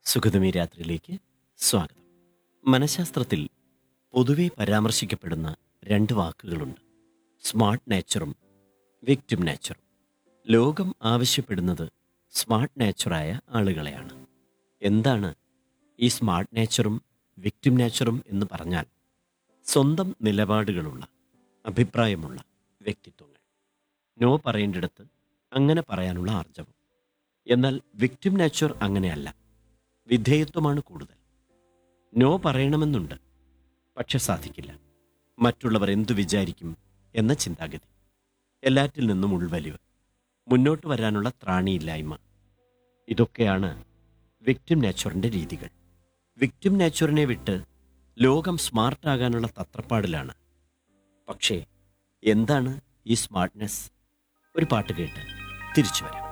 സുഗതമി രാത്രിയിലേക്ക് സ്വാഗതം മനഃശാസ്ത്രത്തിൽ പൊതുവെ പരാമർശിക്കപ്പെടുന്ന രണ്ട് വാക്കുകളുണ്ട് സ്മാർട്ട് നേച്ചറും വിക്ടിം നേച്ചറും ലോകം ആവശ്യപ്പെടുന്നത് സ്മാർട്ട് നേച്ചറായ ആളുകളെയാണ് എന്താണ് ഈ സ്മാർട്ട് നേച്ചറും വിക്ടിം നേച്ചറും എന്ന് പറഞ്ഞാൽ സ്വന്തം നിലപാടുകളുള്ള അഭിപ്രായമുള്ള വ്യക്തിത്വങ്ങൾ നോ പറയേണ്ടിടത്ത് അങ്ങനെ പറയാനുള്ള ആർജവം എന്നാൽ വിക്ടിം നേച്ചർ അങ്ങനെയല്ല വിധേയത്വമാണ് കൂടുതൽ നോ പറയണമെന്നുണ്ട് പക്ഷെ സാധിക്കില്ല മറ്റുള്ളവർ എന്തു വിചാരിക്കും എന്ന ചിന്താഗതി എല്ലാറ്റിൽ നിന്നും ഉൾവലിവ് മുന്നോട്ട് വരാനുള്ള ത്രാണിയില്ലായ്മ ഇതൊക്കെയാണ് വിക്ടിം നേച്ചറിൻ്റെ രീതികൾ വിക്ടിം നേച്ചറിനെ വിട്ട് ലോകം സ്മാർട്ടാകാനുള്ള തത്രപ്പാടിലാണ് പക്ഷേ എന്താണ് ഈ സ്മാർട്ട്നെസ് ഒരു പാട്ട് കേട്ട് തിരിച്ചു വരാം